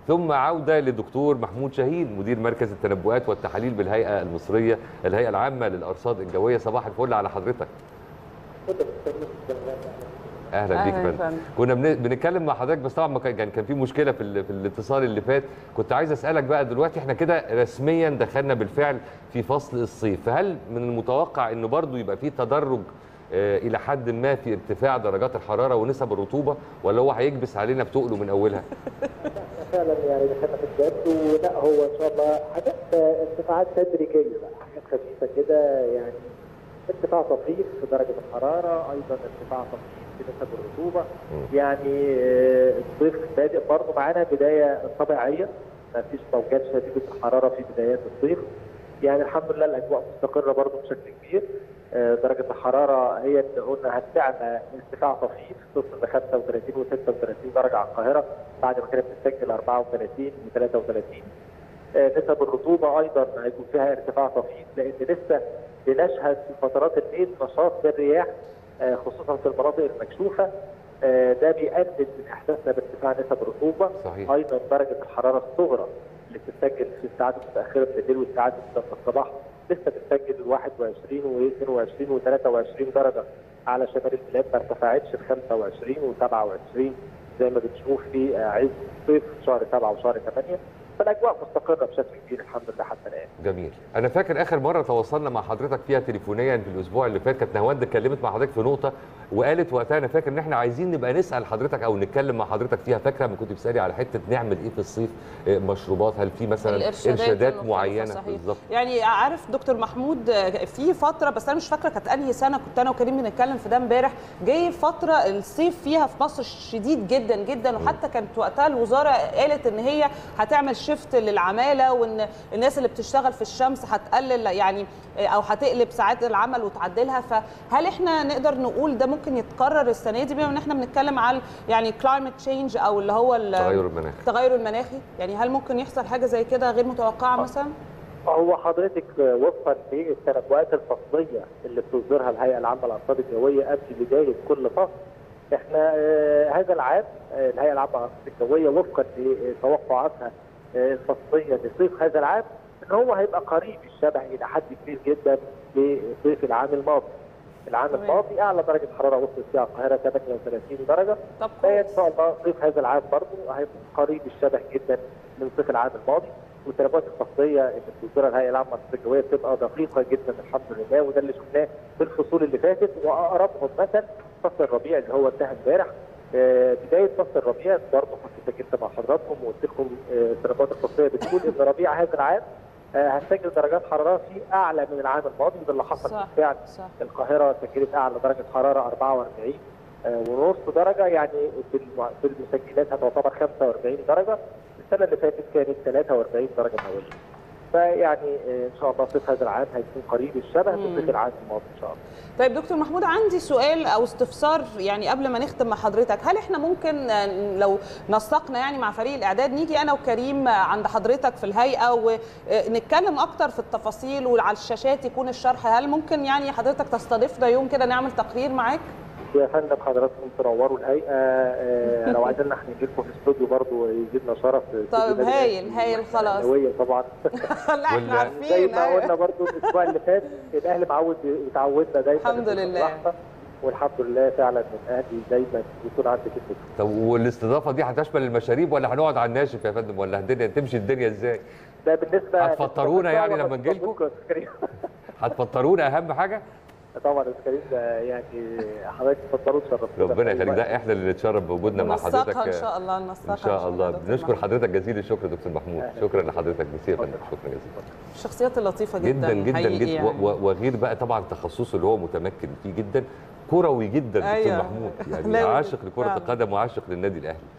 ثم عوده للدكتور محمود شاهين مدير مركز التنبؤات والتحاليل بالهيئه المصريه الهيئه العامه للارصاد الجويه صباح الفل على حضرتك اهلا بيك يا أهلاً فندم فندم. كنا بن- بنتكلم مع حضرتك بس طبعا ما كان كان- كان في مشكله في, ال- في الاتصال اللي فات كنت عايز اسالك بقى دلوقتي احنا كده رسميا دخلنا بالفعل في فصل الصيف فهل من المتوقع انه برضو يبقى في تدرج آه، الى حد ما في ارتفاع درجات الحراره ونسب الرطوبه ولا هو هيكبس علينا بتقله من اولها فعلا يعني دخلنا في الجد ولا هو ان شاء الله حاجات ارتفاعات تدريجيه بقى حاجات خفيفه كده يعني ارتفاع طفيف في درجه الحراره ايضا ارتفاع طفيف في نسب الرطوبه يعني آه، الصيف بادئ برضه معانا بدايه طبيعيه ما فيش موجات شديده الحراره في بدايات الصيف يعني الحمد لله الاجواء مستقره برضه بشكل كبير آه، درجه الحراره هي اللي قلنا هتدعم ارتفاع طفيف توصل ل 35 و 36 درجه على القاهره بعد ما كانت بتسجل 34 و 33 آه، نسب الرطوبه ايضا هيكون فيها ارتفاع طفيف لان لسه بنشهد في فترات الليل نشاط للرياح آه، خصوصا في المناطق المكشوفه آه، ده بيقلل من احساسنا بارتفاع نسب الرطوبه صحيح. ايضا درجه الحراره الصغرى اللي بتسجل في الساعات المتاخره من الليل والساعات المتاخره الصباح لسه بتسجل 21 و22 و23 درجه على شمال البلاد ما ارتفعتش ل 25 و27 زي ما بنشوف في آه، عز الصيف شهر 7 وشهر 8 فالاجواء مستقره بشكل كبير الحمد لله حتى الان جميل انا فاكر اخر مره تواصلنا مع حضرتك فيها تليفونيا في الاسبوع اللي فات كانت نهاوند اتكلمت مع حضرتك في نقطه وقالت وقتها انا فاكر ان احنا عايزين نبقى نسال حضرتك او نتكلم مع حضرتك فيها فاكره لما كنت بتسالي على حته نعمل ايه في الصيف آه، مشروبات هل في مثلا الإرشادات ارشادات المختلفة، معينه صحيح. بالظبط يعني عارف دكتور محمود آه، في فتره بس انا مش فاكره كانت انهي سنه كنت انا وكريم بنتكلم في ده امبارح جاي فتره الصيف فيها في مصر شديد جدا جدا وحتى كانت وقتها الوزاره قالت ان هي هتعمل شيفت للعماله وان الناس اللي بتشتغل في الشمس هتقلل يعني آه، او هتقلب ساعات العمل وتعدلها فهل احنا نقدر نقول ده ممكن يتكرر السنه دي بما ان احنا بنتكلم على يعني كلايمت تشينج او اللي هو ال- تغير المناخ التغير المناخي يعني هل ممكن يحصل حاجه زي كده غير متوقعه مثلا هو حضرتك وفقا للتنبؤات الفصليه اللي بتصدرها الهيئه العامه للارصاد الجويه قبل بدايه كل فصل احنا آه، هذا العام آه، الهيئه العامه للارصاد الجويه وفقا لتوقعاتها آه، الفصليه لصيف هذا العام ان هو هيبقى قريب الشبه الى حد كبير جدا لصيف العام الماضي. العام تمام. الماضي اعلى درجه حراره وصلت فيها القاهره 38 درجه طب فهي ان كويس شاء الله صيف هذا العام برضه هيبقى قريب الشبه جدا من صيف العام الماضي والتنبؤات الفصليه اللي بتصدرها الهيئه العامه للارصاد الجويه بتبقى دقيقه جدا الحمد لله وده اللي شفناه في الفصول اللي فاتت واقربهم مثلا فصل الربيع اللي هو انتهى امبارح آه، بدايه فصل الربيع برضه كنت سجلت مع حضراتكم وقلت لكم آه، التنبؤات الفصليه بتقول ان ربيع هذا العام آه، هتسجل درجات حراره فيه اعلى من العام الماضي وده اللي حصل صح بالفعل صح القاهرة سجلت أعلى درجة حرارة 44 آه، ونص درجة يعني في الم- في المسجلات هتعتبر 45 درجة السنة اللي فاتت كانت 43 درجة مئوية فيعني آه، إن شاء الله صيف هذا العام هيكون قريب الشبه مم. بصيف العام الماضي إن شاء الله طيب دكتور محمود عندي سؤال او استفسار يعني قبل ما نختم مع حضرتك هل احنا ممكن آه، لو نسقنا يعني مع فريق الاعداد نيجي انا وكريم آه، عند حضرتك في الهيئه ونتكلم اكتر في التفاصيل وعلى الشاشات يكون الشرح هل ممكن يعني حضرتك تستضيفنا يوم كده نعمل تقرير معاك يا فندم حضراتكم تنوروا الهيئة آه، لو عايزين احنا نجي لكم في الاستوديو برضه يزيدنا شرف طيب هايل هايل خلاص الأهلاوية طبعا لا احنا ولا- زي عارفين ما أيوة. قلنا برضو الاسبوع اللي فات الاهلي معود يتعودنا دايما الحمد إنه لله. يفرحنا، والحمد لله فعلا من الاهلي دايما يكون عندك الفكره طب والاستضافه دي هتشمل المشاريب ولا هنقعد على الناشف يا فندم ولا الدنيا تمشي الدنيا ازاي ده بالنسبه هتفطرونا يعني لما نجي لكم؟ نجيلكم هتفطرونا اهم حاجه طبعا يا كريم ده يعني حضرتك تفضلوا تشرفونا ربنا في أي يخليك وقت. ده احنا اللي نتشرف بوجودنا مع ننسقها حضرتك ان شاء الله ننسقها ان شاء الله دكتور بنشكر محمود. حضرتك جزيل الشكر دكتور محمود أهلا. شكرا لحضرتك كتير يا فندم شكرا جزيلا الشخصيات اللطيفه جدا جدا جدا حقيقي جدا يعني. و- و- وغير بقى طبعا تخصصه اللي هو متمكن فيه جدا كروي جدا دكتور أيوة. محمود يعني لا، عاشق لكره فعلا. القدم وعاشق للنادي الاهلي